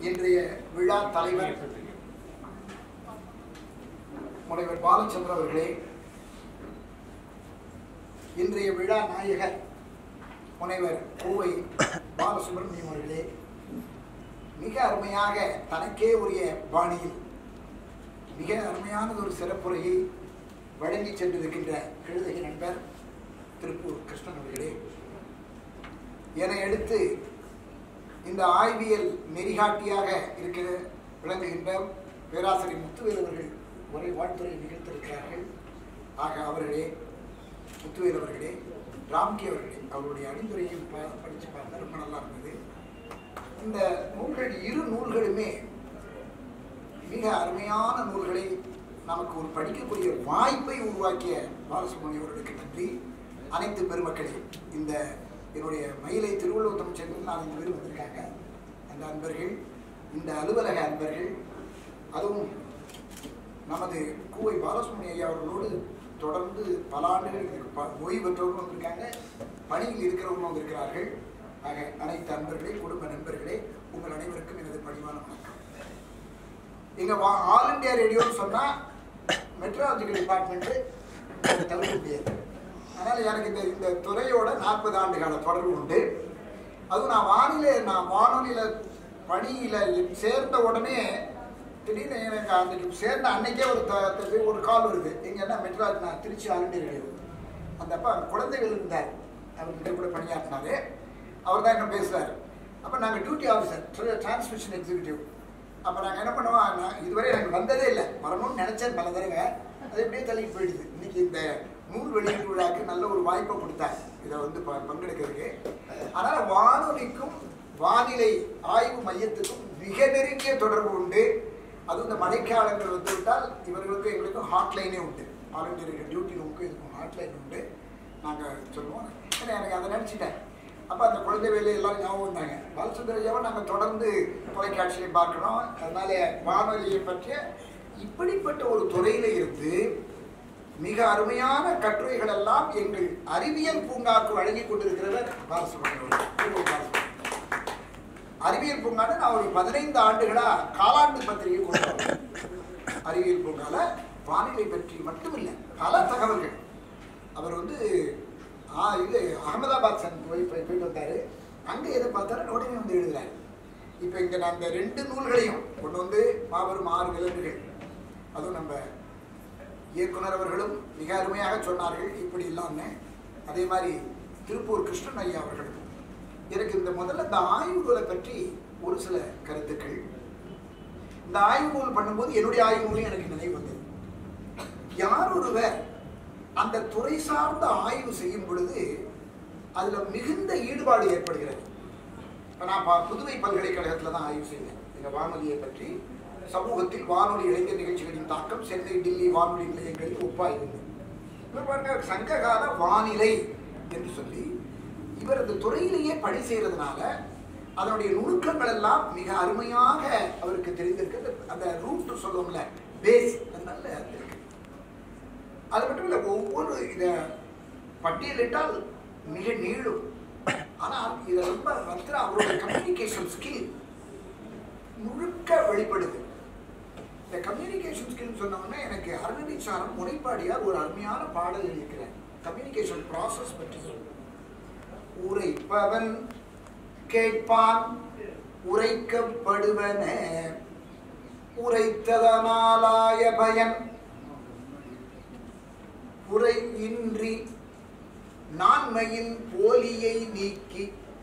இன்றைய விழா தலைவர் முனைவர் பாலச்சந்திர அவர்களே இன்றைய விழா நாயகர் முனைவர் கோவை பாலசுப்ரமணியம் அவர்களே மிக அருமையாக தனக்கே உரிய பாணியில் மிக அருமையானது ஒரு சிறப்புரையை வழங்கி சென்றிருக்கின்ற கழுதகி நண்பர் திருப்பூர் கிருஷ்ணன் அவர்களே என அடுத்து இந்த ஆய்வியல் நெறிகாட்டியாக இருக்கிற விளங்குகின்ற பேராசிரியர் முத்துவேல் அவர்கள் உரை வாழ்த்துறை நிகழ்த்திருக்கிறார்கள் ஆக அவர்களே முத்துவேல் அவர்களே ராம்கி அவர்களே அவருடைய அணிந்துரையும் பா படித்து பார்த்தா ரொம்ப நல்லா இருந்தது இந்த நூல்கள் இரு நூல்களுமே மிக அருமையான நூல்களை நமக்கு ஒரு படிக்கக்கூடிய வாய்ப்பை உருவாக்கிய பாலசுப்ரமணியம் அவர்களுக்கு நன்றி அனைத்து பெருமக்களே இந்த என்னுடைய மயிலை திருவள்ளுவர் தமிழ்ச்சங்கத்தில் நாலஞ்சு பேர் வந்திருக்காங்க அந்த அன்பர்கள் இந்த அலுவலக அன்பர்கள் அதுவும் நமது கூவை பாலசுப்ரமணிய ஐயா அவர்களோடு தொடர்ந்து பல ஆண்டுகள் இதுக்கு ப- ஓய்வு பெற்றவர்களும் வந்திருக்காங்க பணியில் இருக்கிறவர்களும் வந்திருக்கிறார்கள் ஆக அனைத்து அன்பர்களே குடும்ப நண்பர்களே உங்கள் அனைவருக்கும் எனது பணிவான வணக்கம் இங்க வா- ஆல் இந்தியா ரேடியோன்னு சொன்னா மெட்ரலாஜிக்கல் டிபார்ட்மெண்ட் தவிர்க்க முடியாது அதனால எனக்கு இந்த இந்த துறையோட நாற்பது ஆண்டு கால தொடர்பு உண்டு அதுவும் நான் வானிலை நான் வானொலியில பணியில சேர்ந்த உடனே திடீர்னு எனக்கு அன்னைக்கு சேர்ந்த அன்னைக்கே ஒரு த- த- ஒரு கால் வருது எங்க என்ன மெட்ராஸ் நான் திருச்சி ஆல் இந்தியா ரேடியோ அந்த அப்பா குழந்தைகள் இருந்தார் அவர்கிட்ட கூட பணியாற்றினாரு அவர் தான் என்ன பேசுறாரு அப்போ நாங்கள் டியூட்டி ஆஃபீஸர் டிரான்ஸ்மிஷன் எக்ஸிக்யூட்டிவ் அப்போ நாங்கள் என்ன பண்ணுவோம் நான் இதுவரை எனக்கு வந்ததே இல்லை வரணும்னு நினச்சேன் பல தடவை அது எப்படியே தள்ளிட்டு போயிடுது இன்னைக்கு இந்த நூல் வெளியீட்டு விழாக்கு நல்ல ஒரு வாய்ப்பை கொடுத்தாங்க இதை வந்து ப- பங்கெடுக்கிறதுக்கு அதனால் வானொலிக்கும் வானிலை ஆய்வு மையத்துக்கும் மிக நெருங்கிய தொடர்பு உண்டு அதுவும் இந்த மழைக்காலங்கள் வந்து விட்டால் இவர்களுக்கும் எங்களுக்கும் ஹாட்லைனே உண்டு ஆல் இண்டியா டியூட்டி ரூமுக்கும் இதுக்கும் ஹாட்லைன் உண்டு நாங்கள் சொல்லுவோம் ஏன்னா எனக்கு அதை நினச்சிட்டேன் அப்போ அந்த குழந்தை வேலை எல்லாரும் ஞாபகம் வந்தாங்க பாலசுந்தரையாவை நாங்கள் தொடர்ந்து தொலைக்காட்சியை பார்க்குறோம் அதனால வானொலியை பற்றிய இப்படிப்பட்ட ஒரு துறையில் இருந்து மிக அருமையான கட்டுரைகள் எல்லாம் எங்கள் அறிவியல் பூங்காக்கு வழங்கி கொண்டிருக்கிறவர் பாலசுப்ரமணியம் அவர்கள். திருவள்ளுவர் பாலசுப்ரமணியம். அறிவியல் பூங்கான்னு நான் ஒரு பதினைந்து ஆண்டுகளா காலாண்டு பத்திரிகை கொண்டு வரேன். அறிவியல் பூங்கால வானிலை பற்றி மட்டுமில்லை பல தகவல்கள் அவர் வந்து ஆ, இது அகமதாபாத் சன் போய் போய் போயிட்டு வந்தாரு அங்கே எதை பார்த்தாரு உடனே வந்து எழுதுறாரு இப்போ இங்கே நான் இந்த ரெண்டு நூல்களையும் கொண்டு வந்து மாபெரும் ஆறு விலங்குகள் அதுவும் நம்ம இயக்குனர் அவர்களும் மிக அருமையாக சொன்னார்கள் இப்படி இல்லாமல் அதே மாதிரி திருப்பூர் கிருஷ்ணன் ஐயா அவர்களும் எனக்கு இந்த முதல்ல இந்த ஆய்வுகளை பற்றி ஒரு சில கருத்துக்கள் இந்த ஆய்வு நூல் பண்ணும்போது என்னுடைய ஆய்வு நூலும் எனக்கு நினைவு வந்தது யார் ஒருவர் அந்த துறை சார்ந்த ஆய்வு செய்யும் பொழுது அதுல மிகுந்த ஈடுபாடு ஏற்படுகிறது இப்போ நான் பா- புதுவை பல்கலைக்கழகத்தில் தான் ஆய்வு செய்தேன் இந்த வானொலியை பற்றி சமூகத்தில் வானொலி இளைஞர் நிகழ்ச்சிகளின் தாக்கம் சென்னை டில்லி வானொலி நிலையங்களில் ஒப்பாய்வு இவர் பாருங்க சங்ககால வானிலை என்று சொல்லி இவர் அந்த துறையிலேயே பணி செய்யறதுனால அதனுடைய நுணுக்கங்கள் எல்லாம் மிக அருமையாக அவருக்கு தெரிந்திருக்கு அந்த ரூட் சொல்லுவோம்ல பேஸ் அது நல்ல இருக்கு அது மட்டும் இல்லை ஒவ்வொரு இதை பட்டியலிட்டால் மிக நீளும் ஆனால் இதை ரொம்ப வந்து அவருடைய கம்யூனிகேஷன் ஸ்கில் முழுக்க வெளிப்படுது இந்த கம்யூனிகேஷன் ஸ்கில் சொன்னோம்னா எனக்கு அருணதி சாரம் முனைப்பாடியார் ஒரு அருமையான பாடல் இருக்கிறார் கம்யூனிகேஷன் ப்ராசஸ் பற்றி உரைப்பவன் கேட்பான் உரைக்கப்படுவன உரைத்ததனாலாய பயன் உரை இன்றி நான்மையின் போலியை நீக்கி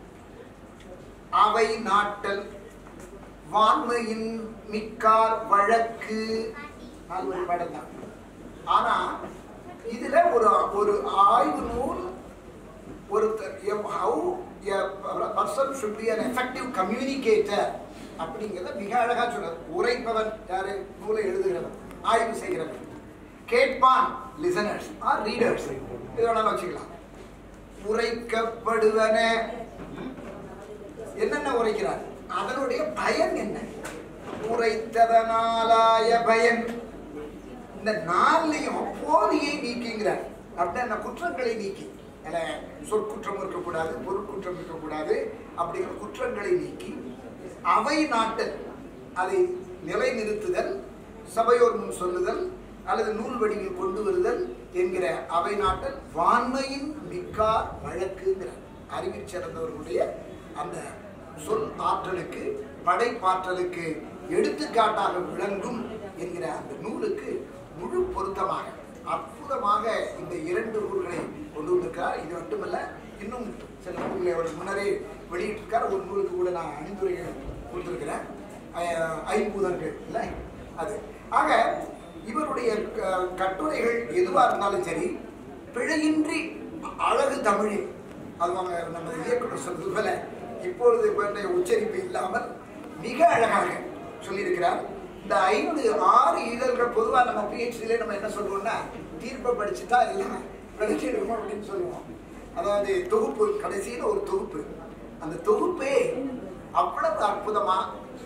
அவை நாட்டல் வான்மையின் மிக்கார் வழக்கு நாலு ஒரு பாடம் தான் ஆனா இதுல ஒரு ஒரு ஆய்வு நூல் ஒரு how person should be an effective communicator அப்படிங்கிறத மிக அழகா சொல்றாரு உரைப்பவன் யாரு நூலை எழுதுகிறவன் ஆய்வு செய்கிறவன் கேட்பான் லிசனர்ஸ் ஆர் ரீடர்ஸ் இது வேணாலும் வச்சுக்கலாம் உரைக்கப்படுவன என்னென்ன உரைக்கிறார் அதனுடைய பயன் என்ன உரைத்ததனாலாய பயன் இந்த நாள்லையும் போலியை நீக்கிங்கிறார் அப்படின்னா குற்றங்களை நீக்கி அதில் சொற்குற்றம் இருக்கக்கூடாது பொருட்குற்றம் இருக்கக்கூடாது அப்படிங்கிற குற்றங்களை நீக்கி அவை நாட்டல் அதை நிலைநிறுத்துதல் சபையோர் முன் சொல்லுதல் அல்லது நூல் வடிவில் கொண்டு வருதல் என்கிற அவை நாட்டல் வான்மையின் மிக்கார் வழக்குங்கிறார் அறிவில் சிறந்தவர்களுடைய அந்த சொல் ஆற்றலுக்கு படைப்பாற்றலுக்கு எடுத்துக்காட்டாக விளங்கும் என்கிற அந்த நூலுக்கு முழு பொருத்தமாக அற்புதமாக இந்த இரண்டு நூல்களை கொண்டு வந்திருக்கிறார் இது மட்டுமல்ல இன்னும் சில நூல்களை அவர் முன்னரே வெளியிட்டிருக்கார் ஒரு நூலுக்கு கூட நான் அணிந்துரைகள் கொடுத்துருக்கிறேன் அஹ், ஐம்பூதங்கள் இல்லை அது ஆக இவருடைய க- கட்டுரைகள் எதுவாக இருந்தாலும் சரி பிழையின்றி அழகு தமிழில் அது அவங்க நம்ம இயக்குனர் சொல்றது போல இப்பொழுது பண்டைய உச்சரிப்பு இல்லாமல் மிக அழகாக சொல்லியிருக்கிறார் இந்த ஐந்து ஆறு இதழ்கள் பொதுவாக நம்ம பிஹெச்டிலே நம்ம என்ன சொல்லுவோம்னா தீர்ப்பை படிச்சுட்டா எல்லாம் விளக்கிடுவோம் அப்படின்னு சொல்லுவோம் அதாவது தொகுப்பு கடைசியில் ஒரு தொகுப்பு அந்த தொகுப்பே அவ்வளவு அற்புதமா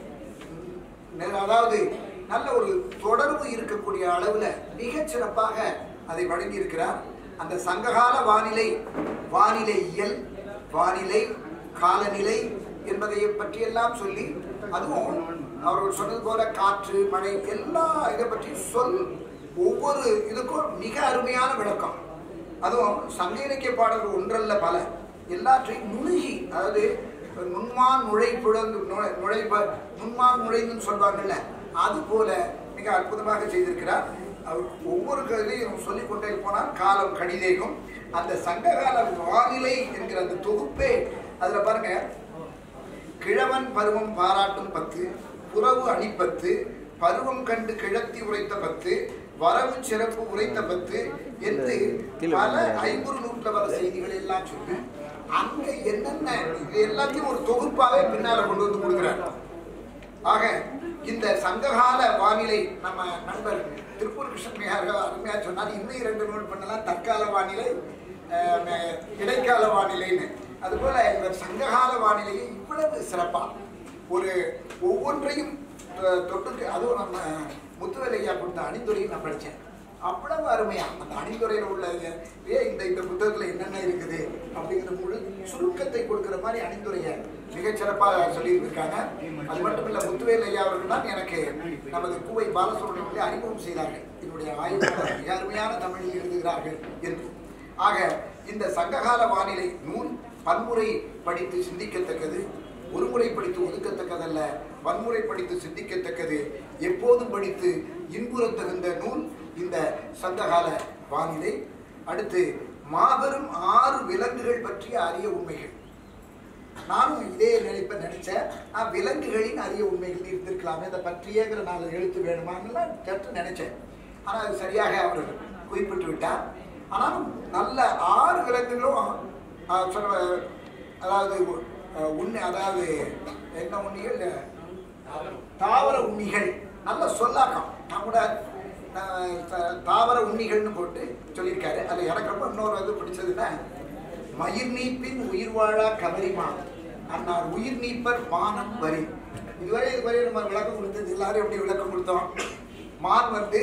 நெ- அதாவது நல்ல ஒரு தொடர்பு இருக்கக்கூடிய அளவுல மிகச் சிறப்பாக அதை வழங்கியிருக்கிறார் அந்த சங்ககால வானிலை வானிலை இயல் வானிலை காலநிலை என்பதை பற்றியெல்லாம் சொல்லி அதுவும் அவர்கள் சொன்னது போல காற்று மழை எல்லா இதை பற்றி சொல் ஒவ்வொரு இதுக்கும் மிக அருமையான விளக்கம் அதுவும் சங்க இலக்கிய பாடல்கள் ஒன்றல்ல பல எல்லாற்றையும் நுணுகி அதாவது நுண்மான் நுழை புழந்து நுழை நுழைப்ப நுண்மான் நுழைந்துன்னு சொல்வாங்கல்ல அது போல மிக அற்புதமாக செய்திருக்கிறார் அவர் ஒவ்வொரு கதையும் சொல்லிக் கொண்டே போனால் காலம் கடிதேகம் அந்த சங்ககால வானிலை என்கிற அந்த தொகுப்பே அதுல பாருங்க கிழவன் பருவம் பாராட்டும் பத்து புறவு அணிப்பத்து பருவம் கண்டு கிழத்தி உரைத்த பத்து வரவு சிறப்பு உரைத்த பத்து என்று பல ஐம்பது நூற்றுல வர செய்திகள் எல்லாம் சொல்லி அங்க என்னென்ன இது எல்லாத்தையும் ஒரு தொகுப்பாவே பின்னால கொண்டு வந்து கொடுக்குறார் ஆக இந்த சங்ககால வானிலை நம்ம நண்பர் திருப்பூர் கிருஷ்ணன் மிக அருமையா சொன்னார் இன்னும் இரண்டு நூல் பண்ணலாம் தற்கால வானிலை அஹ், இடைக்கால வானிலைன்னு அதுபோல இந்த சங்ககால வானிலையை இவ்வளவு சிறப்பா ஒரு ஒவ்வொன்றையும் அஹ், தொட்டு அதுவும் நம்ம முத்துவேலையா கொடுத்த அணிந்துரையும் நான் படித்தேன் அவ்வளவு அருமையா அந்த அணிந்துரையில் உள்ள ஏ இந்த இந்த புத்தகத்துல என்னென்ன இருக்குது அப்படிங்கிற முழு சுருக்கத்தை கொடுக்கிற மாதிரி அணிந்துரையை மிகச் சிறப்பாக சொல்லியிருக்காங்க அது மட்டும் இல்ல முத்துவேல் ஐயா அவர்கள் தான் எனக்கு நமது பூவை பாலசுப்ரமணியத்தை அறிமுகம் செய்தார்கள் என்னுடைய ஆய்வாளர் மிக அருமையான தமிழில் எழுதுகிறார்கள் என்று ஆக இந்த சங்ககால வானிலை நூல் பன்முறை படித்து சிந்திக்கத்தக்கது ஒருமுறை படித்து ஒதுக்கத்தக்கதல்ல வன்முறை படித்து சிந்திக்கத்தக்கது எப்போதும் படித்து இன்புறத் தகுந்த நூல் இந்த சங்ககால வானிலை அடுத்து மாபெரும் ஆறு விலங்குகள் பற்றிய அரிய உண்மைகள் நானும் இதே நினைப்ப நினைச்சேன் நான் விலங்குகளின் அரிய உண்மைகள் இருந்திருக்கலாமே அதை பற்றியேங்கிற நாலு எழுத்து வேணுமான்னுலாம் சற்று நினைச்சேன் ஆனால் அது சரியாக அவர் குறிப்பிட்டு விட்டார் ஆனாலும் நல்ல ஆறு விலங்குகளும் ஆஹ், சொல்ல அதாவது அஹ், உண்ணி அதாவது என்ன உண்ணிகள் தாவர உண்ணிகள் நல்ல சொல்லாக்கம் நான் கூட அஹ், த- தாவர உண்ணிகள்னு போட்டு சொல்லியிருக்காரு அது எனக்கு ரொம்ப இன்னொரு இது பிடிச்சதுன்னா மயிர் நீப்பின் உயிர் வாழா கவரிமா அன்னார் உயிர் நீப்பர் மானம் வரி இதுவரை இதுவரை நம்ம விளக்கம் கொடுத்தது எல்லாரும் எப்படி விளக்கம் கொடுத்தோம் மான் வந்து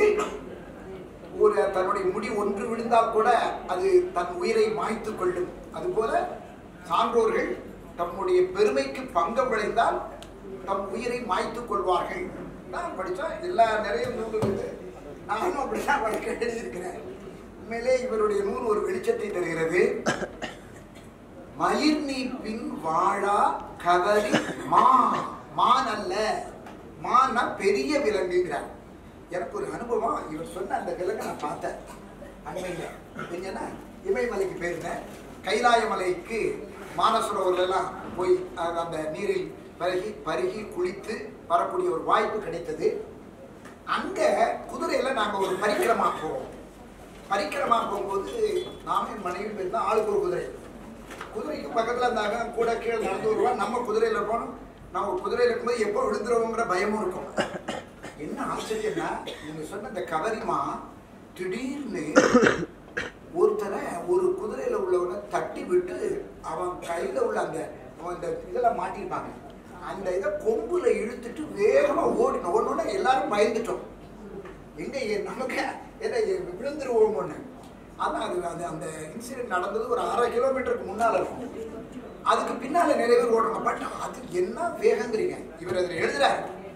ஒரு தன்னுடைய முடி ஒன்று விழுந்தால் கூட அது தன் உயிரை மாய்த்து கொள்ளும் அதுபோல சான்றோர்கள் தம்முடைய பெருமைக்கு பங்கம் விளைந்தால் தம் உயிரை மாய்த்து கொள்வார்கள் நான் படித்தோம் எல்லா நிறைய நூல் இருக்குது நானும் அப்படிதான் வழக்கு எழுதியிருக்கிறேன் உண்மையிலே இவருடைய நூல் ஒரு வெளிச்சத்தை தருகிறது மயிர் நீப்பின் வாழா கவரி மா மான் அல்ல மான்னா பெரிய விலங்குங்கிறார் எனக்கு ஒரு அனுபவம் இவர் சொன்ன அந்த விலங்கை நான் பார்த்தேன் அண்மையில் எங்கன்னா இமயமலைக்கு போயிருந்தேன் கைலாய மலைக்கு மானசரோவர்ல எல்லாம் போய் அஹ், அந்த நீரில் பருகி பருகி குளித்து வரக்கூடிய ஒரு வாய்ப்பு கிடைத்தது அங்க குதிரையில நாங்க ஒரு பரிக்கிரமா போவோம் பரிக்கிரமா போகும்போது நானும் என் மனைவி போயிருந்தா ஆளுக்கு ஒரு குதிரை குதிரைக்கு பக்கத்துல இருந்தாங்க கூட கீழே நடந்து வருவோம் நம்ம குதிரையில போனோம் நம்ம குதிரையில இருக்கும்போது எப்போ விழுந்துருவோங்கிற பயமும் இருக்கும் என்ன ஆச்சரியம்னா நீங்க சொன்ன இந்த கவரிமா திடீர்னு ஒருத்தரை ஒரு குதிரையில உள்ளவனை தட்டி விட்டு அவன் கையில உள்ள அந்த அவன் இந்த இதெல்லாம் மாட்டிருப்பாங்க அந்த இதை கொம்புல இழுத்துட்டு வேகமா ஓடினோம் ஒன்னொன்னு எல்லாரும் பயந்துட்டோம் எங்க எ- நமக்கு என்ன எ- விழுந்துருவோம்னு ஆனா அது அது அந்த இன்சிடென்ட் நடந்தது ஒரு அரை கிலோமீட்டருக்கு முன்னால இருக்கும் அதுக்கு பின்னால நிறைய பேர் ஓடுறாங்க பட் அது என்ன வேகங்கிறீங்க இவர் அதில் எழுதுறாரு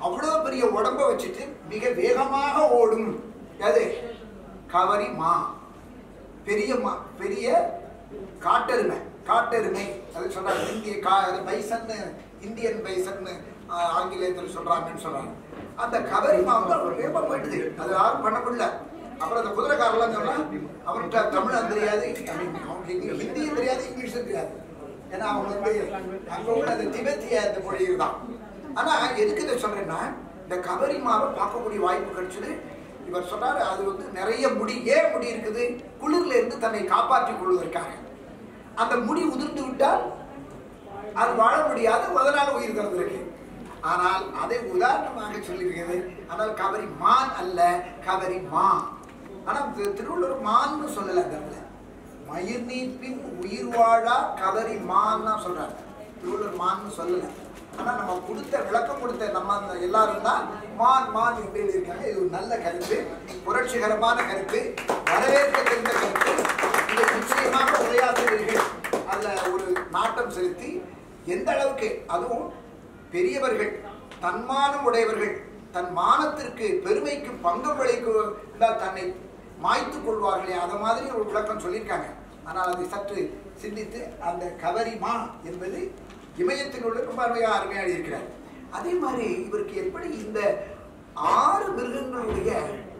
அவ்வளோ பெரிய உடம்ப வச்சுட்டு மிக வேகமாக ஓடும் அது கவரி மா பெரிய மா பெரிய காட்டெருமை காட்டெருமை அது சொல்றாங்க இந்திய கா அது பைசன்னு இந்தியன் பைசன்னு ஆஹ், ஆங்கிலத்தில் சொல்றாங்கன்னு சொல்றாங்க அந்த கவரி மா வந்து அவர் வேகமா போயிட்டுது அது யாரும் பண்ண முடியல அப்புறம் அந்த குதிரைக்காரெல்லாம் சொன்னா அவன்கிட்ட தமிழ் தெரியாது அப்படின்னு அவனுக்கு ஹிந்தி- ஹிந்தியும் தெரியாது இங்கிலீஷும் தெரியாது ஏன்னா அவங்க வந்து அங்க உள்ள அந்த திபெத்திய அந்த மொழி தான் ஆனா எதுக்கு இதை சொல்றேன்னா இந்த கவரி மாவை பார்க்கக்கூடிய வாய்ப்பு கிடைச்சது இவர் சொன்னாரு அது வந்து நிறைய முடி ஏன் முடி இருக்குது குளிர்ல இருந்து தன்னை காப்பாற்றிக் கொள்வதற்காக அந்த முடி உதிர்ந்து விட்டால் அது வாழ முடியாது அதனால உயிர் திறந்திருக்கு ஆனால் அதை உதாரணமாக சொல்லியிருக்கிறது ஆனால் கவரி மான் அல்ல கவரி மா ஆனா திரு- திருவள்ளுவர் மான்னு சொல்லல அந்த இடத்துல மயிர் நீப்பின் உயிர் வாழா கவரி மான்னா சொல்றாரு திருவள்ளுவர் மான்னு சொல்லல ஆனா நம்ம கொடுத்த விளக்கம் கொடுத்த நம்ம அந்த எல்லாரும் தான் மான் மான் என்று இருக்காங்க இது ஒரு நல்ல கருத்து புரட்சிகரமான கருத்து வரவேற்க தெரிந்த கருத்து இதை நிச்சயமாக உரையாற்றுவீர்கள் அதுல ஒரு நாட்டம் செலுத்தி எந்த அளவுக்கு அதுவும் பெரியவர்கள் தன்மானம் உடையவர்கள் தன் மானத்திற்கு பெருமைக்கு பங்கம் விளைக்கும் தன்னை மாய்த்து கொள்வார்களே அத மாதிரி ஒரு விளக்கம் சொல்லியிருக்காங்க ஆனால் அதை சற்று சிந்தித்து அந்த கவரிமா என்பது இமயத்தில் உள்ள ரொம்ப அருமையாக அருமையாக இருக்கிறார் அதே மாதிரி இவருக்கு எப்படி இந்த ஆறு மிருகங்களுடைய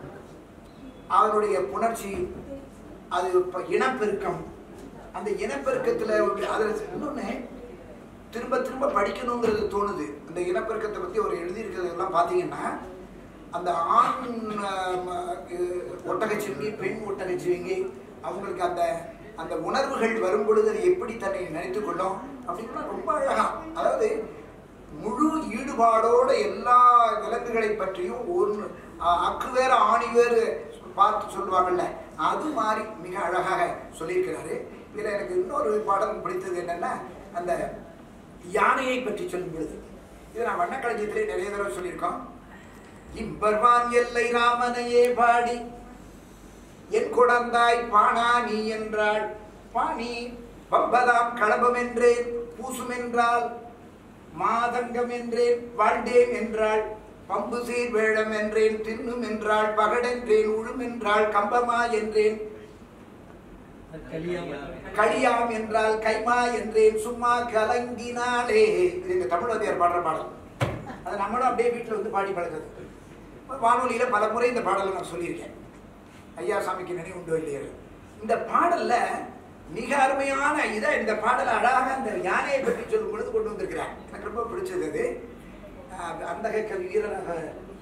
அவருடைய புணர்ச்சி அது இப்ப இனப்பெருக்கம் அந்த இனப்பெருக்கத்துல ஒரு- அதுல இன்னொன்னு திரும்ப திரும்ப படிக்கணுங்கிறது தோணுது அந்த இனப்பெருக்கத்தை பத்தி அவர் எழுதியிருக்கிறதெல்லாம் பார்த்தீங்கன்னா அந்த ஆண் ஆம், அஹ், ஒட்டகச்சிவிங்கி பெண் ஒட்டகச்சிவிங்கி அவங்களுக்கு அந்த அந்த உணர்வுகள் வரும் பொழுது அது எப்படி தன்னை நினைத்துக் கொள்ளும் அப்படின்னா ரொம்ப அழகா அதாவது முழு ஈடுபாடோட எல்லா விலங்குகளை பற்றியும் ஒரு அஹ், அக்கு வேற ஆணி வேறு பார்த்து சொல்லுவாங்கல்ல அது மாதிரி மிக அழகாக சொல்லியிருக்கிறாரு இதில் எனக்கு இன்னொரு பாடம் பிடித்தது என்னன்னா அந்த யானையை பற்றி சொல்லும் பொழுது இது நான் வண்ணக்களஞ்சியத்திலே நிறைய தடவை சொல்லியிருக்கோம் இம்பர்வான் எல்லை ராமனையே பாடி என் குடந்தாய் பாணா நீ என்றாள் பாணி பம்பதாம் களபம் என்றேன் பூசும் என்றால் மாதங்கம் என்றேன் வாழ்ந்தேன் என்றாள் பம்பு சீர் வேழம் என்றேன் தின்னும் என்றாள் பகடென்றேன் உழும் என்றாள் கம்பமா என்றேன் களியாம் என்றால் கைமா என்றேன் சும்மா கலங்கினாலே இது இந்த தமிழ்வாதியார் பாடுற பாடல் அது நம்மளும் அப்படியே வீட்டில் வந்து பாடி பழகுது வானொலியில பல முறை இந்த பாடலை நான் சொல்லியிருக்கேன் ஐயா சாமிக்கு நினைவு உண்டோ இல்லையோ இந்த பாடல்ல மிக அருமையான இதை இந்த பாடலை அழகாக அந்த யானையை பற்றி சொல்லும் பொழுது கொண்டு வந்திருக்கிறார் எனக்கு ரொம்ப பிடிச்சது அது அஹ் அந்த கவி வீரராக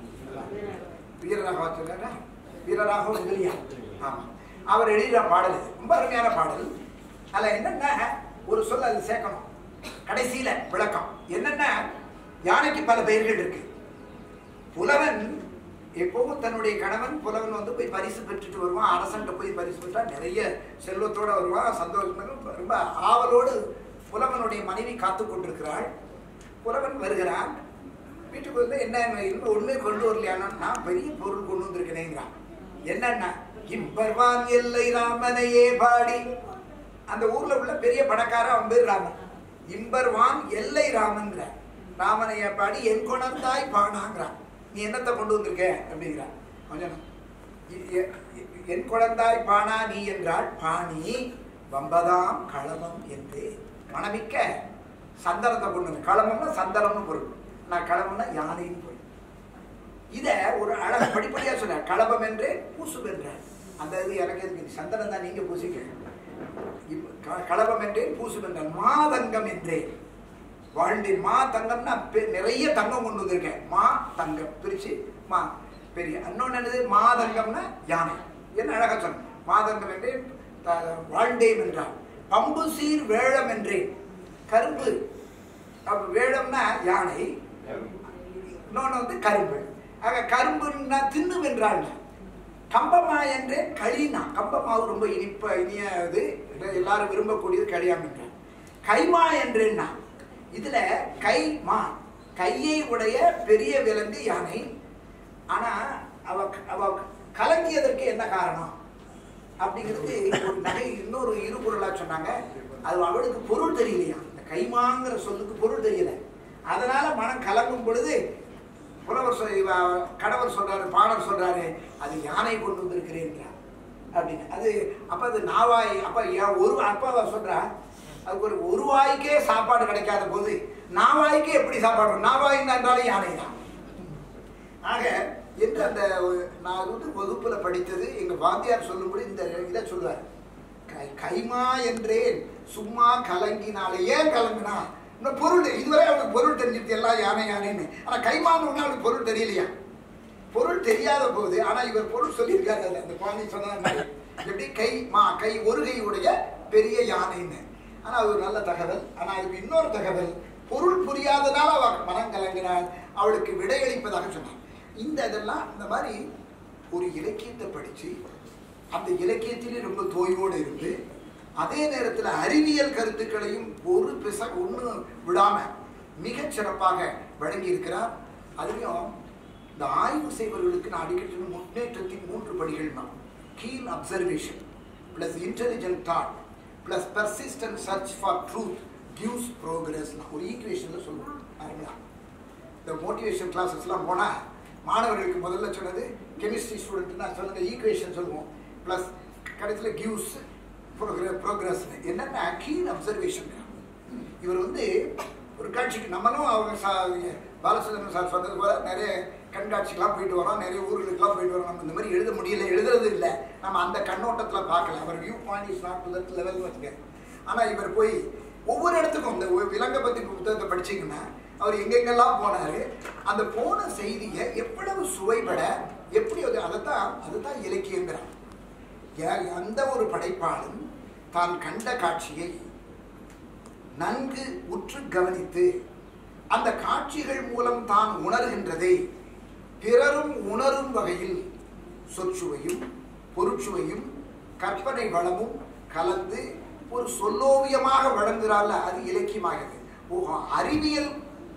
வீரராக சொல்றாரா வீரராக முதலியா ஆமா அவர் எழுதுகிற பாடல் இது ரொம்ப அருமையான பாடல் அதுல என்னன்னா ஒரு சொல் அது சேர்க்கணும் கடைசியில விளக்கம் என்னன்னா யானைக்கு பல பெயர்கள் இருக்கு புலவன் எப்பவும் தன்னுடைய கணவன் புலவன் வந்து போய் பரிசு பெற்றுட்டு வருவான் அரசன்ட்ட போய் பரிசு பெற்றா நிறைய செல்வத்தோட வருவான் சந்தோஷமாக ரொம்ப ஆவலோடு புலவனுடைய மனைவி காத்து கொண்டிருக்கிறாள் புலவன் வருகிறான் வீட்டுக்கு வந்து என்ன இன்னும் ஒண்ணுமே கொண்டு வரலையானா நான் பெரிய பொருள் கொண்டு வந்திருக்கிறேங்கிறான் என்னன்னா இம்பர்வான் எல்லை ராமனையே பாடி அந்த ஊர்ல உள்ள பெரிய பணக்காரன் அவன் பேர் ராமன் இம்பர்வான் எல்லை ராமன்கிற ராமனைய பாடி என் குணந்தாய் பானாங்கிறான் நீ என்னத்தை கொண்டு வந்திருக்க அப்படிங்கிறான் கொஞ்சம் இ- எ- எ- என் குழந்தாய் பானா நீ என்றால் பாணி வம்பதாம் களமம் என்று மணமிக்க சந்தனத்தை கொண்டு வந்து களமம்னா சந்தனம்னு பொருள் நான் களமம்னா யானைன்னு பொருள் இத ஒரு அழக படிப்படியா சொல்ற களபம் என்று பூசும் என்ற அந்த இது எனக்கு எதுக்கு சந்தனம் தான் நீங்க பூசிக்க இப்ப க- களபம் என்றேன் பூசும் என்றான் மாதங்கம் என்றேன் வாழ்ந்தேன் மா தங்கம்னா பெ- நிறைய தங்கம் கொண்டு வந்திருக்கேன் மா தங்கம் பிரிச்சு மா பெரிய இன்னொன்னு என்னது மாதங்கம்னா யானை என்ன அழகா சொன்ன மாதங்கம் என்றேன் த- வாழ்ந்தேன் என்றான் பம்பு சீர் வேழம் என்றேன் கரும்பு அப்ப வேழம்னா யானை இன்னொன்று வந்து கரும்பு ஆக கரும்புன்னா தின்னும் என்றாள் கம்பமா என்றே களினா கம்பமாவு ரொம்ப இனிப்ப இனிய இது இதை எல்லாரும் விரும்பக்கூடியது களியாம் என்றான் கைமா என்றேன்னா இதுல கை மா கையை உடைய பெரிய விலங்கு யானை ஆனா அவ அவ கலங்கியதற்கு என்ன காரணம் அப்படிங்கிறது ஒரு நகை இன்னொரு இருபொருளா சொன்னாங்க அது அவளுக்கு பொருள் தெரியலையா இந்த கைமாங்கிற சொல்லுக்கு பொருள் தெரியல அதனால மனம் கலங்கும் பொழுது புலவர் சொல் இவ- கடவர் சொல்றாரு பாடர் சொல்றாரு அது யானை கொண்டு வந்திருக்கிறேன்றார் அப்படின்னு அது அப்ப அது நாவாய் அப்ப ஏன் ஒரு அப்ப அவ சொல்றா அதுக்கு ஒரு ஒரு வாய்க்கே சாப்பாடு கிடைக்காத போது நாவாய்க்கு எப்படி சாப்பாடு வரும்? நாவாய் என்றாலும் யானை தான் ஆக என்று அந்த நான் வந்து வகுப்புல படித்தது எங்க வாத்தியார் சொல்லும்படி இந்த இதை சொல்லுவார் கை கைமா என்றேன் சும்மா கலங்கினாலே ஏன் கலங்கினா இன்னும் பொருள் இதுவரை அவனுக்கு பொருள் தெரிஞ்சிருச்சு எல்லாம் யானை யானைன்னு ஆனா கைமான்னு ஒண்ணு அவனுக்கு பொருள் தெரியலையா பொருள் தெரியாத போது ஆனா இவர் பொருள் சொல்லியிருக்காரு அதுல, அந்த குழந்தை சொன்ன மாதிரி எப்படி கை மா கை ஒரு கை உடைய பெரிய யானைன்னு ஆனா அது ஒரு நல்ல தகவல் ஆனா அதுக்கு இன்னொரு தகவல் பொருள் புரியாதனால அவ மனம் கலங்கினாள் அவளுக்கு விடையளிப்பதாக சொன்னான் இந்த இதெல்லாம் இந்த மாதிரி ஒரு இலக்கியத்தை படிச்சு அந்த இலக்கியத்திலே ரொம்ப தோய்வோடு இருந்து அதே நேரத்தில் அறிவியல் கருத்துக்களையும் ஒரு பிச ஒன்று விடாம மிகச் சிறப்பாக வழங்கி இருக்கிறார் அதுலயும் இந்த ஆய்வு செய்பவர்களுக்கு நான் அடிக்கடி சொன்ன முன்னேற்றத்தின் மூன்று படிகள் தான் keen observation plus intelligent thought plus persistent search for truth gives progress ஒரு ஈக்குவேஷனில் சொல்லுவோம் நார்மலா இந்த மோட்டிவேஷன் கிளாஸஸ்லாம் போனால் மாணவர்களுக்கு முதல்ல சொன்னது கெமிஸ்ட்ரி ஸ்டூடெண்ட்னா சொல்லுங்க ஈக்குவேஷன் சொல்லுவோம் ப்ளஸ் கடைசியில் கிவ்ஸ் ப்ரோக்ரஸ் என்னென்ன கீன் அப்சர்வேஷன் இவர் வந்து ஒரு காட்சிக்கு நம்மளும் அவங்க சா பாலச்சந்திரன் சார் சொன்னது போல நிறைய கண்காட்சிக்கெல்லாம் போயிட்டு வரோம் நிறைய ஊர்களுக்கெல்லாம் போயிட்டு வரோம் நம்ம இந்த மாதிரி எழுத முடியல எழுதுறது இல்லை நம்ம அந்த கண்ணோட்டத்தில் பார்க்கல அவர் view point is not to that level வச்சுக்க ஆனால் இவர் போய் ஒவ்வொரு இடத்துக்கும் இந்த ஒ- விலங்கை பற்றி புத்தகத்தை படிச்சீங்கன்னா அவர் எங்கெங்கெல்லாம் போனாரு அந்த போன செய்தியை எவ்வளவு சுவைபட எப்படி அது அதைத்தான் அதுதான் இலக்கியங்கிறான் யா- அந்த ஒரு படைப்பாளன் தான் கண்ட காட்சியை நன்கு உற்று கவனித்து அந்த காட்சிகள் மூலம் தான் உணர்கின்றதை பிறரும் உணரும் வகையில் சொற்சுவையும் பொருட்சுவையும் கற்பனை வளமும் கலந்து ஒரு சொல்லோவியமாக வழங்குகிறாள் அது இலக்கியமாகிறது ஓஹோ அறிவியல்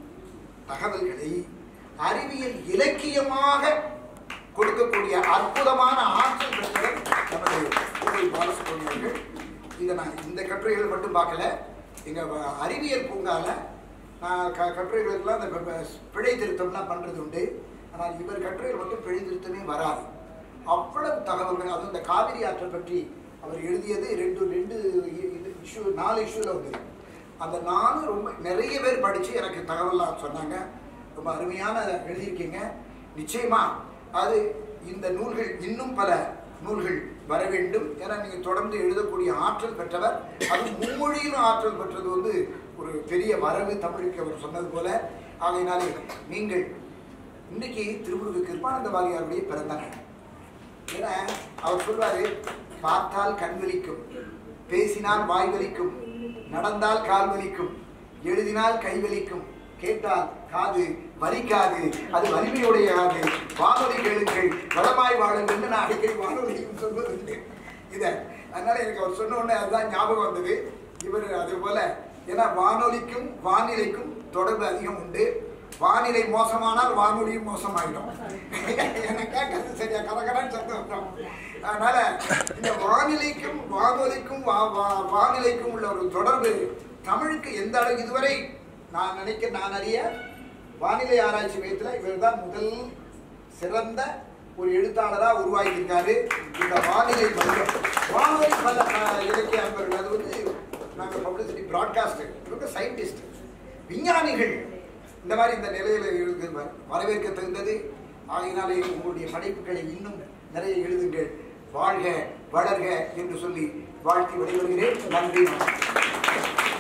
தகவல்களை அறிவியல் இலக்கியமாக கொடுக்கக்கூடிய அற்புதமான ஆற்றல் பெற்றவர் நமது கோவை பாலசுப்ரமணியன் அவர்கள் இதை நான் இந்த கட்டுரைகள் மட்டும் பார்க்கல எங்கள் அறிவியல் பூங்கால நான் க கட்டுரைகளுக்கெல்லாம் இந்த ப- ப- பிழை திருத்தம்லாம் பண்ணுறது உண்டு ஆனால் இவர் கட்டுரைகள் மட்டும் பிழை திருத்தமே வராது அவ்வளவு தகவல்கள் அதுவும் இந்த காவிரி ஆற்றல் பற்றி அவர் எழுதியது ரெண்டு ரெண்டு இஷ்யூ நாலு இஷ்யூவில் வந்தது அந்த நாலு ரொம்ப நிறைய பேர் படித்து எனக்கு தகவல்லாம் சொன்னாங்க ரொம்ப அருமையான எழுதியிருக்கீங்க நிச்சயமா அது இந்த நூல்கள் இன்னும் பல நூல்கள் வர வேண்டும் ஏன்னா நீங்கள் தொடர்ந்து எழுதக்கூடிய ஆற்றல் பெற்றவர் அது மும்மொழியிலும் ஆற்றல் பெற்றது வந்து ஒரு பெரிய வரவு தமிழுக்கு அவர் சொன்னது போல ஆகையினாலே நீங்கள் இன்னைக்கு திருமுருகு கிருப்பானந்த வாரியாருடைய பிறந்த நாள் ஏன்னா அவர் சொல்வாரு பார்த்தால் கண் வலிக்கும் பேசினால் வாய் வலிக்கும் நடந்தால் கால் வலிக்கும் எழுதினால் கை வலிக்கும் கேட்டால் காது வலிக்காது அது வலிமையுடைய காது வானொலி கேளுங்கள் வளமாய் வாழுங்கள்னு நான் அடிக்கடி வானொலியும் சொல்வது உண்டு. இதை அதனால எனக்கு அவர் சொன்ன உடனே அதுதான் ஞாபகம் வந்தது இவர் அது போல ஏன்னா வானொலிக்கும் வானிலைக்கும் தொடர்பு அதிகம் உண்டு வானிலை மோசமானால் வானொலியும் மோசமாயிடும் எனக்கு கேட்கறது சரியா கரகரன்னு சத்தம் வரும். அதனால இந்த வானிலைக்கும் வானொலிக்கும் வா- வா- வானிலைக்கும் உள்ள ஒரு தொடர்பு தமிழுக்கு எந்த அளவு இதுவரை நான் நினைக்க நான் அறிய வானிலை ஆராய்ச்சி மையத்தில் இவர் தான் முதல் சிறந்த ஒரு எழுத்தாளராக உருவாகியிருக்காரு இந்த வானிலை மையம் வானிலை பல அஹ், இலக்கிய அன்பர்கள் அது வந்து நாங்கள் பப்ளிசிட்டி ப்ராட்காஸ்ட் இவங்க சயின்டிஸ்ட் விஞ்ஞானிகள் இந்த மாதிரி இந்த நிலையில் எழுது வரவேற்க தகுந்தது ஆகையினாலே உங்களுடைய படைப்புகளை இன்னும் நிறைய எழுதுங்கள் வாழ்க வளர்க என்று சொல்லி வாழ்த்தி விடைபெறுகிறேன் நன்றி வணக்கம்